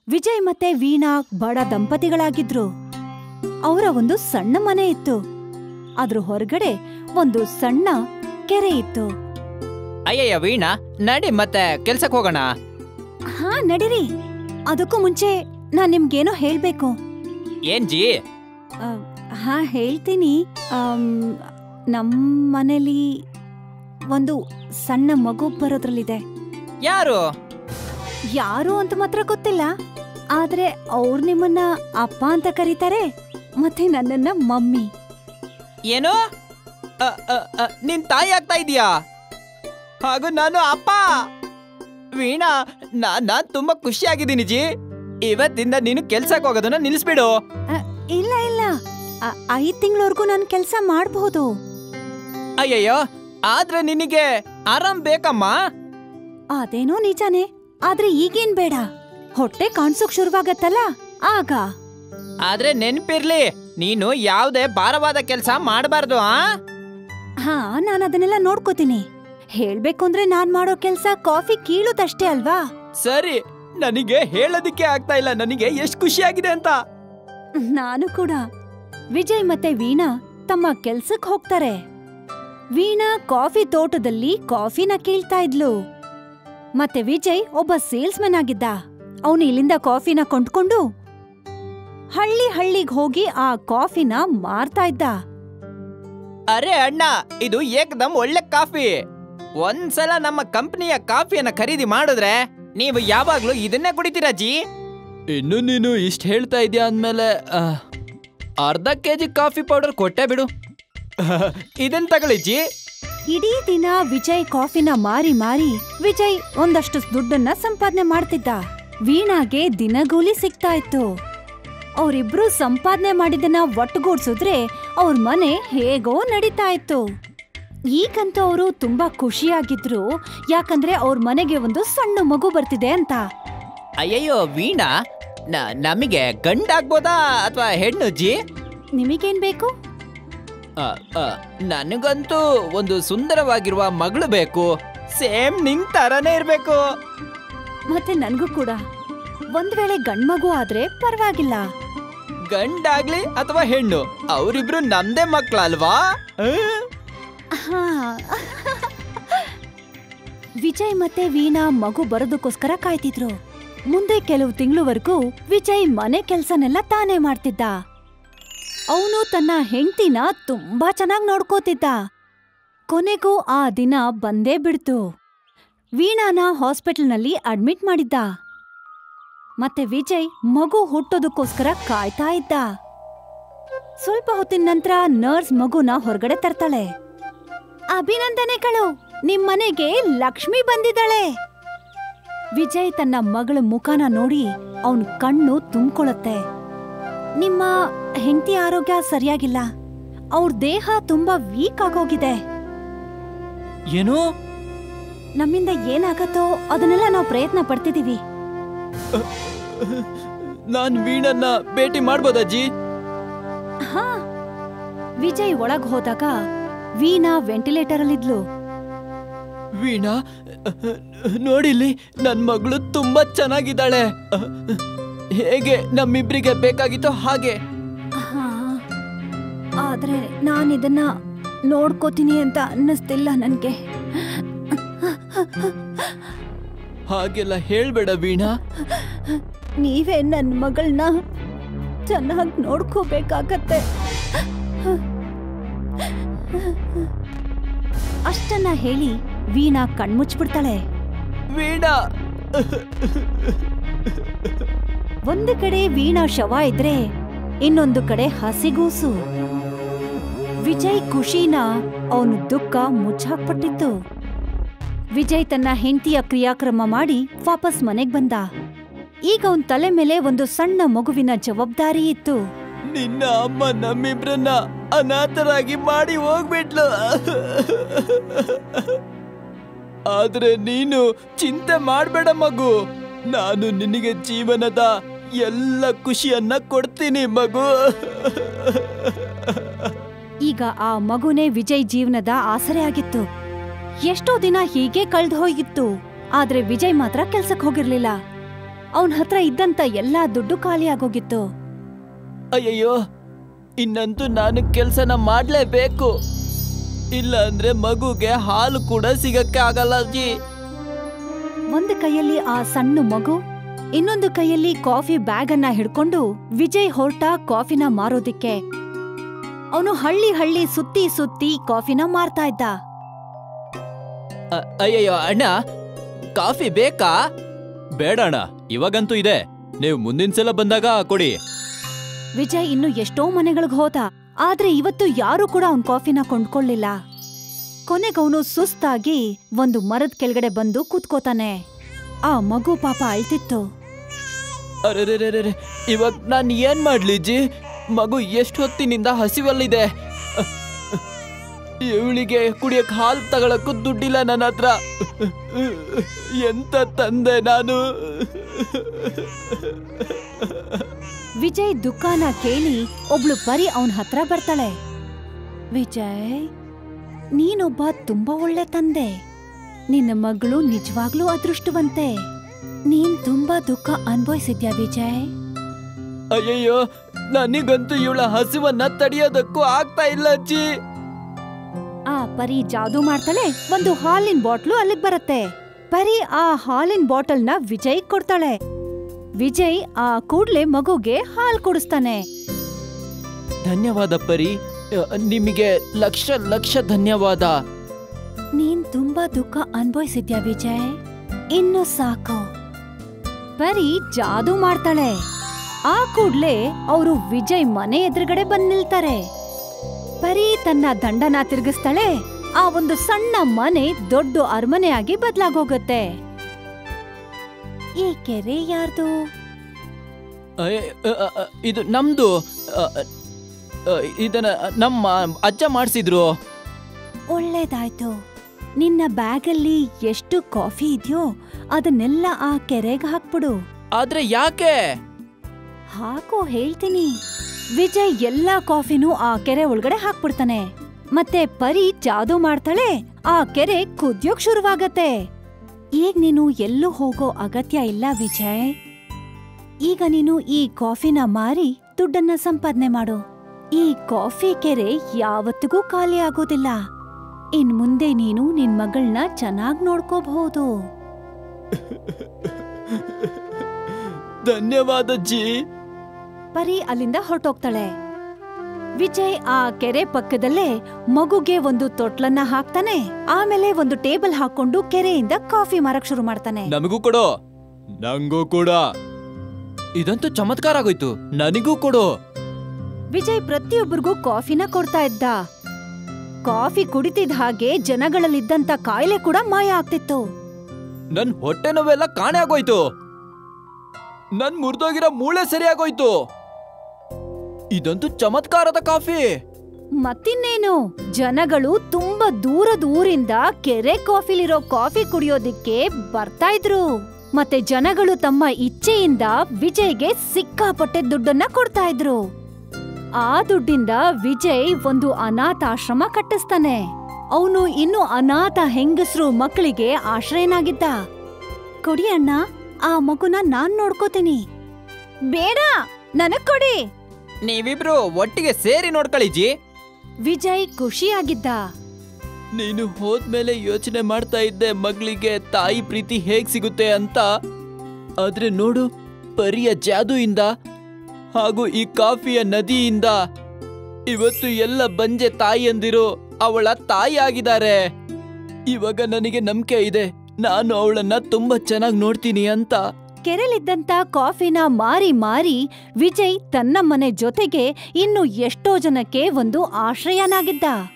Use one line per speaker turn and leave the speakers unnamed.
ವಿಜಯ್ ಮತ್ತೆ ವೀಣಾ ಬಡ ದಂಪತಿಗಳಾಗಿದ್ರು ಅವರ ಒಂದು ಸಣ್ಣ ಮನೆ ಇತ್ತು ಅದ್ರ ಹೊರಗಡೆ ಒಂದು ಸಣ್ಣ ಕೆರೆ ಇತ್ತು
ಅಯ್ಯಯ್ಯ ವೀಣಾ ನಡಿ ಮತ್ತೆ ಕೆಲ್ಸಕ್ಕೆ ಹೋಗೋಣ
ಹಾ ನಡೀರಿ ಅದಕ್ಕೂ ಮುಂಚೆ ನಾನ್ ನಿಮ್ಗೇನೋ ಹೇಳ್ಬೇಕು
ಏನ್ ಜಿ
ಆ, ಹಾ ಹೇಳ್ತೀನಿ ಆಮ್, ನಮ್ ಮನೇಲಿ ಒಂದು ಸಣ್ಣ ಮಗು ಬರೋದ್ರಲ್ಲಿದೆ
ಯಾರು
ಯಾರು ಅಂತ ಮಾತ್ರ ಗೊತ್ತಿಲ್ಲ ಆದ್ರೆ ಅವ್ರು ನಿಮ್ಮನ್ನ ಅಪ್ಪ ಅಂತ ಕರೀತಾರೆ ಮತ್ತೆ ನನ್ನನ್ನ ಮಮ್ಮಿ
ಏನು ಅ, ಅ, ಅ, ನಿನ್ ತಾಯಿ ಆಗ್ತಾ ಇದೀಯಾ ಹಾಗೂ ನಾನು ಅಪ್ಪ ವೀಣಾ ನಾನ್ ನಾನ್ ತುಂಬಾ ಖುಷಿಯಾಗಿದ್ದೀನಿ ಜಿ ಇವತ್ತಿಂದ ನೀನು ಕೆಲ್ಸಕ್ಕೆ ಹೋಗೋದನ್ನ ನಿಲ್ಲಿಸ್ಬಿಡು
ಅ, ಇಲ್ಲ ಇಲ್ಲ ಅ- ಐದ್ ತಿಂಗಳವರೆಗೂ ನಾನು ಕೆಲಸ ಮಾಡಬಹುದು
ಅಯ್ಯಯ್ಯೋ ಆದ್ರೆ ನಿನಗೆ ಆರಾಮ್ ಬೇಕಮ್ಮ
ಅದೇನೋ ನಿಜಾನೇ ಆದ್ರೆ ಈಗೇನ್ ಬೇಡ ಹೊಟ್ಟೆ ಕಾಣ್ಸೋಕ್ ಶುರುವಾಗತ್ತಲ್ಲ ಆಗ
ಆದ್ರೆ ನೆನ್ಪಿರ್ಲಿ ನೀನು ಯಾವ್ದೇ ಭಾರವಾದ ಕೆಲ್ಸ ಮಾಡಬಾರ್ದು ಆ
ಹಾ ನಾನು ಅದನ್ನೆಲ್ಲ ನೋಡ್ಕೋತೀನಿ ಹೇಳ್ಬೇಕು ಅಂದ್ರೆ ನಾನ್ ಮಾಡೋ ಕೆಲ್ಸ ಕಾಫಿ ಕೀಳುದಷ್ಟೇ ಅಲ್ವಾ
ಸರಿ ನನಗೆ ಹೇಳೋದಿಕ್ಕೆ ಆಗ್ತಾ ಇಲ್ಲ ನನಗೆ ಎಷ್ಟು ಖುಷಿಯಾಗಿದೆ ಅಂತ
ನಾನು ಕೂಡ ವಿಜಯ್ ಮತ್ತೆ ವೀಣಾ ತಮ್ಮ ಕೆಲ್ಸಕ್ ಹೋಗ್ತಾರೆ ವೀಣಾ ಕಾಫಿ ತೋಟದಲ್ಲಿ ಕಾಫಿನ ಕೀಳ್ತಾ ಇದ್ಲು ಮತ್ತೆ ವಿಜಯ್ ಒಬ್ಬ ಸೇಲ್ಸ್ಮನ್ ಆಗಿದ್ದ ಅವನು ಇಲ್ಲಿಂದ ಕಾಫಿನ ಕೊಂಡ್ಕೊಂಡು ಹಳ್ಳಿ ಹಳ್ಳಿಗ್ ಹೋಗಿ ಆ ಕಾಫಿನ ಮಾರ್ತಾ ಇದ್ದ
ಅರೆ ಅಣ್ಣ ಇದು ಏಕದಮ್ ಒಳ್ಳೆ ಕಾಫಿ ಒಂದ್ಸಲ ನಮ್ಮ ಕಂಪನಿಯ ಕಾಫಿಯನ್ನ ಖರೀದಿ ಮಾಡಿದ್ರೆ ನೀವು ಯಾವಾಗ್ಲೂ ಇದನ್ನೇ ಕುಡಿತೀರಾ ಜಿ ಇನ್ನು ನೀನು ಇಷ್ಟ ಹೇಳ್ತಾ ಇದೀಯ ಅಂದ್ಮೇಲೆ ಆ, ಅರ್ಧ ಕೆಜಿ ಕಾಫಿ ಪೌಡರ್ ಕೊಟ್ಟೆ ಬಿಡು ಇದನ್ ತಗೊಳ್ಳಿ ಜಿ
ಇಡೀ ದಿನ ವಿಜಯ್ ಕಾಫಿನ ಮಾರಿ ಮಾರಿ ವಿಜಯ್ ಒಂದಷ್ಟು ದುಡ್ಡನ್ನ ಸಂಪಾದನೆ ಮಾಡ್ತಿದ್ದ ವೀಣಾಗೆ ದಿನಗೂಲಿ ಸಿಗ್ತಾ ಇತ್ತು ಅವರಿಬ್ರು ಸಂಪಾದನೆ ಮಾಡಿದ್ದನ್ನ ಒಟ್ಟುಗೂಡ್ಸಿದ್ರೆ ಅವ್ರ ಮನೆ ಹೇಗೋ ನಡೀತಾ ಇತ್ತು ಈಗಂತೂ ಅವರು ತುಂಬಾ ಖುಷಿಯಾಗಿದ್ರು ಯಾಕಂದ್ರೆ ಅವ್ರ ಮನೆಗೆ ಒಂದು ಸಣ್ಣ ಮಗು ಬರ್ತಿದೆ ಅಂತ
ಅಯ್ಯಯ್ಯೋ ವೀಣಾ ನ- ನಮಗೆ ಗಂಡಾಗ್ಬೋದಾ ಅಥವಾ ಹೆಣ್ಣು ಜಿ
ನಿಮಗೇನ್ ಬೇಕು
ಆ, ಆ, ನನಗಂತೂ ಒಂದು ಸುಂದರವಾಗಿರುವ ಮಗಳು ಬೇಕು ಸೇಮ್ ನಿಂಗ್ ತರನೇ ಇರ್ಬೇಕು
ಮತ್ತೆ ನನ್ಗೂ ಕೂಡ ಒಂದ್ ವೇಳೆ ಗಂಡ್ಮಗು ಆದ್ರೆ ಪರವಾಗಿಲ್ಲ
ಗಂಡಾಗ್ಲಿ ಅಥವಾ ಹೆಣ್ಣು ಅವರಿಬ್ರು ನಮ್ದೇ ಮಕ್ಳಲ್ವಾ ಆ?
ಹಾ. ವಿಜಯ್ ಮತ್ತೆ ವೀಣಾ ಮಗು ಬರೋದಕ್ಕೋಸ್ಕರ ಕಾಯ್ತಿದ್ರು ಮುಂದೆ ಕೆಲವು ತಿಂಗಳವರೆಗೂ ವಿಜಯ್ ಮನೆ ಕೆಲ್ಸನೆಲ್ಲ ತಾನೇ ಮಾಡ್ತಿದ್ದ ಅವನು ತನ್ನ ಹೆಂಡ್ತಿನ ತುಂಬಾ ಚೆನ್ನಾಗ್ ನೋಡ್ಕೋತಿದ್ದ ಕೊನೆಗೂ ಆ ದಿನ ಬಂದೇ ಬಿಡ್ತು ವೀಣಾನ ಹಾಸ್ಪಿಟಲ್ನಲ್ಲಿ ಅಡ್ಮಿಟ್ ಮಾಡಿದ್ದ ಮತ್ತೆ ವಿಜಯ್ ಮಗು ಹುಟ್ಟೋದಕ್ಕೋಸ್ಕರ ಕಾಯ್ತಾ ಇದ್ದ ಸ್ವಲ್ಪ ಹೊತ್ತಿನ ನಂತರ ನರ್ಸ್ ಮಗುನ ಹೊರಗಡೆ ತರ್ತಾಳೆ ಅಭಿನಂದನೆಗಳು ನಿಮ್ಮನೆಗೆ ಲಕ್ಷ್ಮಿ ಬಂದಿದ್ದಾಳೆ ವಿಜಯ್ ತನ್ನ ಮಗಳ ಮುಖನ ನೋಡಿ ಅವನ್ ಕಣ್ಣು ತುಂಬ್ಕೊಳತ್ತೆ ನಿಮ್ಮ ಹೆಂಡತಿ ಆರೋಗ್ಯ ಸರಿಯಾಗಿಲ್ಲ ಅವ್ರ ದೇಹ ತುಂಬಾ ವೀಕ್ ಆಗೋಗಿದೆ
ಏನು
ನಮ್ಮಿಂದ ಏನಾಗತ್ತೋ ಅದನ್ನೆಲ್ಲ ನಾವು ಪ್ರಯತ್ನ ಪಡ್ತಿದೀವಿ
ನಾನ್ ವೀಣನ್ನ ಭೇಟಿ ಮಾಡ್ಬೋದಜ್ಜಿ
ಹಾ ವಿಜಯ್ ಒಳಗ್ ಹೋದಾಗ ವೀಣಾ ವೆಂಟಿಲೇಟರ್ ಅಲ್ಲಿದ್ಲು
ವೀಣಾ ನೋಡಿಲ್ಲಿ ನನ್ ಮಗಳು ತುಂಬಾ ಚೆನ್ನಾಗಿದ್ದಾಳೆ ಹೇಗೆ ನಮ್ಮಿಬ್ರಿಗೆ ಬೇಕಾಗಿತ್ತೋ ಹಾಗೆ
ಹಾ, ಆದ್ರೆ ನಾನಿದನ್ನ ನೋಡ್ಕೋತೀನಿ ಅಂತ ಅನ್ನಿಸ್ತಿಲ್ಲ ನನ್ಗೆ
ಹಾಗೆಲ್ಲ ಹೇಳ್ಬೇಡ ವೀಣಾ
ನೀವೇ ನನ್ನ ಮಗಳನ್ನ ಚೆನ್ನಾಗಿ ನೋಡ್ಕೋಬೇಕಾಗತ್ತೆ ಅಷ್ಟನ್ನ ಹೇಳಿ ವೀಣಾ ಕಣ್ಮುಚ್ಬಿಡ್ತಾಳೆ
ವೀಣಾ
ಒಂದು ಕಡೆ ವೀಣಾ ಶವ ಇದ್ರೆ ಇನ್ನೊಂದು ಕಡೆ ಹಸಿಗೂಸು ವಿಜಯ್ ಖುಷಿನ ಅವನು ದುಃಖ ಮುಚ್ಚಾಕ್ಬಿಟ್ಟಿತ್ತು ವಿಜಯ್ ತನ್ನ ಹೆಂಡತಿಯ ಕ್ರಿಯಾಕ್ರಮ ಮಾಡಿ ವಾಪಸ್ ಮನೆಗ್ ಬಂದ ಈಗ ಅವನ್ ತಲೆ ಮೇಲೆ ಒಂದು ಸಣ್ಣ ಮಗುವಿನ ಜವಾಬ್ದಾರಿ ಇತ್ತು
ನಿನ್ನ ಅಮ್ಮ ನಮ್ಮಿಬ್ರನ್ನ ಅನಾಥರಾಗಿ ಮಾಡಿ ಹೋಗ್ಬಿಟ್ಲು ಆದ್ರೆ ನೀನು ಚಿಂತೆ ಮಾಡ್ಬೇಡ ಮಗು ನಾನು ನಿನಗೆ ಜೀವನದ ಎಲ್ಲ ಖುಷಿಯನ್ನ ಕೊಡ್ತೀನಿ ಮಗು
ಈಗ ಆ ಮಗುನೇ ವಿಜಯ್ ಜೀವನದ ಆಸರೆ ಆಗಿತ್ತು ಎಷ್ಟೋ ದಿನ ಹೀಗೆ ಕಳ್ದು ಹೋಗಿತ್ತು ಆದ್ರೆ ವಿಜಯ್ ಮಾತ್ರ ಕೆಲ್ಸಕ್ ಹೋಗಿರ್ಲಿಲ್ಲ ಅವನ್ ಹತ್ರ ಇದ್ದಂತ ಎಲ್ಲಾ ದುಡ್ಡು ಖಾಲಿ ಆಗೋಗಿತ್ತು
ಅಯ್ಯಯ್ಯೋ ಇನ್ನಂತೂ ನಾನು ಕೆಲಸನ ಮಾಡ್ಲೇಬೇಕು ಇಲ್ಲ ಅಂದ್ರೆ ಮಗುಗೆ ಹಾಲು ಕೂಡ ಸಿಗಕ್ಕೆ ಆಗಲ್ಲ ಅಜ್ಜಿ
ಒಂದು ಕೈಯಲ್ಲಿ ಆ ಸಣ್ಣ ಮಗು ಇನ್ನೊಂದು ಕೈಯಲ್ಲಿ ಕಾಫಿ ಬ್ಯಾಗ್ ಅನ್ನ ಹಿಡ್ಕೊಂಡು ವಿಜಯ್ ಹೊರಟ ಕಾಫಿನ ಮಾರೋದಿಕ್ಕೆ ಅವನು ಹಳ್ಳಿ ಹಳ್ಳಿ ಸುತ್ತಿ ಸುತ್ತಿ ಕಾಫಿನ ಮಾರ್ತಾ ಇದ್ದ
ಅ- ಅಯ್ಯಯ್ಯೋ ಅಣ್ಣ ಕಾಫಿ ಬೇಕಾ ಬೇಡ ಅಣ್ಣ ಇವಾಗಂತೂ ಇದೆ ನೀವು ಮುಂದಿನ ಸಲ ಬಂದಾಗ ಕೊಡಿ
ವಿಜಯ್ ಇನ್ನು ಎಷ್ಟೋ ಮನೆಗಳಿಗೆ ಹೋದ ಆದ್ರೆ ಇವತ್ತು ಯಾರೂ ಕೂಡ ಅವನ್ ಕಾಫಿನ ಕೊಂಡ್ಕೊಳ್ಳಿಲ್ಲ ಕೊನೆಗವನು ಸುಸ್ತಾಗಿ ಒಂದು ಮರದ ಕೆಳಗಡೆ ಬಂದು ಕೂತ್ಕೋತಾನೆ ಆ ಮಗು ಪಾಪ ಅಳ್ತಿತ್ತು
ಅರೆ ಇವಾಗ ನಾನು ಏನ್ ಮಾಡ್ಲಿ ಜಿ ಮಗು ಎಷ್ಟು ಹೊತ್ತಿನಿಂದ ಹಸಿವಲ್ಲಿದೆ ಇವಳಿಗೆ ಕುಡಿಯಕ್ ಹಾಲು ತಗೊಳಕ್ಕೂ ದುಡ್ಡಿಲ್ಲ ನನ್ನ ಹತ್ರ ಎಂತ ತಂದೆ ನಾನು
ವಿಜಯ್ ದುಃಖನ ಕೇಳಿ ಒಬ್ಳು ಪರಿ ಅವನ್ ಹತ್ರ ಬರ್ತಾಳೆ ವಿಜಯ್ ನೀನೊಬ್ಬ ತುಂಬಾ ಒಳ್ಳೆ ತಂದೆ ನಿನ್ನ ಮಗಳು ನಿಜವಾಗ್ಲೂ ಅದೃಷ್ಟವಂತೆ ನೀನ್ ತುಂಬಾ ದುಃಖ ಅನ್ಭವಿಸಿದ್ಯಾ ವಿಜಯ್
ಅಯ್ಯಯ್ಯೋ ನನಗಂತೂ ಇವಳ ಹಸಿವನ್ನ ತಡೆಯೋದಕ್ಕೂ ಆಗ್ತಾ ಇಲ್ಲ ಅಜ್ಜಿ
ಆ ಪರಿ ಜಾದೂ ಮಾಡ್ತಾಳೆ ಒಂದು ಹಾಲಿನ ಬಾಟ್ಲು ಅಲ್ಲಿಗ್ ಬರತ್ತೆ ಪರಿ ಆ ಹಾಲಿನ ಬಾಟಲ್ನ ವಿಜಯ್ ಕೊಡ್ತಾಳೆ ವಿಜಯ್ ಆ ಕೂಡ್ಲೆ ಮಗುಗೆ ಹಾಲ್ ಕುಡಿಸ್ತಾನೆ
ಧನ್ಯವಾದ ಪರಿ ಅ, ನಿಮಗೆ ಲಕ್ಷ ಲಕ್ಷ ಧನ್ಯವಾದ
ನೀನ್ ತುಂಬಾ ದುಃಖ ಅನ್ಭವಿಸಿದ್ಯಾ ವಿಜಯ್ ಇನ್ನು ಸಾಕು ಪರಿ ಜಾದೂ ಮಾಡ್ತಾಳೆ ಆ ಕೂಡ್ಲೆ ಅವರು ವಿಜಯ್ ಮನೆ ಎದುರುಗಡೆ ಬಂದ್ ನಿಲ್ತಾರೆ ಪರಿ ತನ್ನ ದಂಡನ ತಿರುಗಿಸ್ತಾಳೆ ಆ ಒಂದು ಸಣ್ಣ ಮನೆ ದೊಡ್ಡ ಅರಮನೆಯಾಗಿ ಬದ್ಲಾಗೋಗತ್ತೆ ಈ ಕೆರೆ ಯಾರ್ದು
ಅಯ್ಯ, ಅ, ಅ, ಅ, ಇದು ನಮ್ದು ಅ, ಅ, ಇದನ್ನ ನಮ್ಮ ಅಜ್ಜ ಮಾಡಿಸಿದ್ರು
ಒಳ್ಳೇದಾಯ್ತು ನಿನ್ನ ಬ್ಯಾಗಲ್ಲಿ ಎಷ್ಟು ಕಾಫಿ ಇದೆಯೋ ಅದನ್ನೆಲ್ಲ ಆ ಕೆರೆಗೆ ಹಾಕ್ಬಿಡು
ಆದ್ರೆ ಯಾಕೆ
ಹಾಕೋ ಹೇಳ್ತೀನಿ ವಿಜಯ್ ಎಲ್ಲಾ ಕಾಫಿನೂ ಆ ಕೆರೆ ಒಳಗಡೆ ಹಾಕ್ಬಿಡ್ತಾನೆ ಮತ್ತೆ ಪರಿ ಜಾದೂ ಮಾಡ್ತಾಳೆ ಆ ಕೆರೆ ಕುದ್ಯೋಕ್ ಶುರುವಾಗತ್ತೆ ಈಗ ನೀನು ಎಲ್ಲೂ ಹೋಗೋ ಅಗತ್ಯ ಇಲ್ಲ ವಿಜಯ್ ಈಗ ನೀನು ಈ ಕಾಫಿನ ಮಾರಿ ದುಡ್ಡನ್ನ ಸಂಪಾದನೆ ಮಾಡು ಈ ಕಾಫಿ ಕೆರೆ ಯಾವತ್ತಿಗೂ ಖಾಲಿ ಆಗೋದಿಲ್ಲ ಇನ್ ಮುಂದೆ ನೀನು ನಿನ್ ಮಗಳನ್ನ ಚೆನ್ನಾಗ್ ನೋಡ್ಕೋಬಹುದು
ಧನ್ಯವಾದ ಜಿ
ಪರಿ ಅಲ್ಲಿಂದ ಹೊರಟೋಗ್ತಾಳೆ ವಿಜಯ್ ಆ ಕೆರೆ ಪಕ್ಕದಲ್ಲೇ ಮಗುಗೆ ಒಂದು ತೊಟ್ಲನ್ನ ಹಾಕ್ತಾನೆ ಆಮೇಲೆ ಒಂದು ಟೇಬಲ್ ಹಾಕೊಂಡು ಕೆರೆಯಿಂದ ಕಾಫಿ ಮಾರಕ್ ಶುರು ಮಾಡ್ತಾನೆ
ನಮಗೂ ಕೊಡು ನಂಗೂ ಕೂಡ ಇದಂತೂ ಚಮತ್ಕಾರ ಆಗೋಯ್ತು ನನಗೂ ಕೊಡು
ವಿಜಯ್ ಪ್ರತಿಯೊಬ್ಬರಿಗೂ ಕಾಫಿನ ಕೊಡ್ತಾ ಇದ್ದ ಕಾಫಿ ಕುಡಿತಿದ್ದ ಹಾಗೆ ಜನಗಳಲ್ಲಿದ್ದಂತ ಕಾಯಿಲೆ ಕೂಡ ಮಾಯ ಆಗ್ತಿತ್ತು
ನನ್ ಹೊಟ್ಟೆ ನೋವೆಲ್ಲ ಕಾಣೆ ಆಗೋಯ್ತು ನನ್ ಮುರಿದೋಗಿರೋ ಮೂಳೆ ಸರಿಯಾಗೋಯ್ತು ಇದಂತೂ ಚಮತ್ಕಾರದ ಕಾಫಿ
ಮತ್ತಿನ್ನೇನು ಜನಗಳು ತುಂಬಾ ದೂರದ ಊರಿಂದ ಕೆರೆ ಕಾಫಿಲಿರೋ ಕಾಫಿ ಕುಡಿಯೋದಿಕ್ಕೆ ಬರ್ತಾ ಇದ್ರು ಮತ್ತೆ ಜನಗಳು ತಮ್ಮ ಇಚ್ಛೆಯಿಂದ ವಿಜಯ್ಗೆ ಸಿಕ್ಕಾಪಟ್ಟೆ ದುಡ್ಡನ್ನ ಕೊಡ್ತಾ ಇದ್ರು ಆ ದುಡ್ಡಿಂದ ವಿಜಯ್ ಒಂದು ಅನಾಥಾಶ್ರಮ ಕಟ್ಟಿಸ್ತಾನೆ ಅವನು ಇನ್ನು ಅನಾಥ ಹೆಂಗಸರು ಮಕ್ಕಳಿಗೆ ಆಶ್ರಯನಾಗಿದ್ದ ಕೊಡಿ ಅಣ್ಣ ಆ ಮಗುನ ನಾನ್ ನೋಡ್ಕೋತೀನಿ ಬೇಡ ನನಗ್ ಕೊಡಿ
ನೀವಿಬ್ರು ಒಟ್ಟಿಗೆ ಸೇರಿ ನೋಡ್ಕೊಳ್ಳಿ ಜಿ
ವಿಜಯ್ ಖುಷಿಯಾಗಿದ್ದ
ನೀನು ಹೋದ್ಮೇಲೆ ಯೋಚನೆ ಮಾಡ್ತಾ ಇದ್ದೆ ಮಗಳಿಗೆ ತಾಯಿ ಪ್ರೀತಿ ಹೇಗ್ ಸಿಗುತ್ತೆ ಅಂತ ಆದ್ರೆ ನೋಡು ಪರಿಯ ಜಾದುಯಿಂದ ಹಾಗೂ ಈ ಕಾಫಿಯ ನದಿಯಿಂದ ಇವತ್ತು ಎಲ್ಲ ಬಂಜೆ ತಾಯಿಯಂದಿರು ಅವಳ ತಾಯಿ ಆಗಿದ್ದಾರೆ ಇವಾಗ ನನಗೆ ನಂಬಿಕೆ ಇದೆ ನಾನು ಅವಳನ್ನ ತುಂಬಾ ಚೆನ್ನಾಗಿ ನೋಡ್ತೀನಿ ಅಂತ
ಕೆರೆಲಿದ್ದಂತ ಕಾಫಿನ ಮಾರಿ ಮಾರಿ ವಿಜಯ್ ತನ್ನ ಮನೆ ಜೊತೆಗೆ ಇನ್ನು ಎಷ್ಟೋ ಜನಕ್ಕೆ ಒಂದು ಆಶ್ರಯನಾಗಿದ್ದ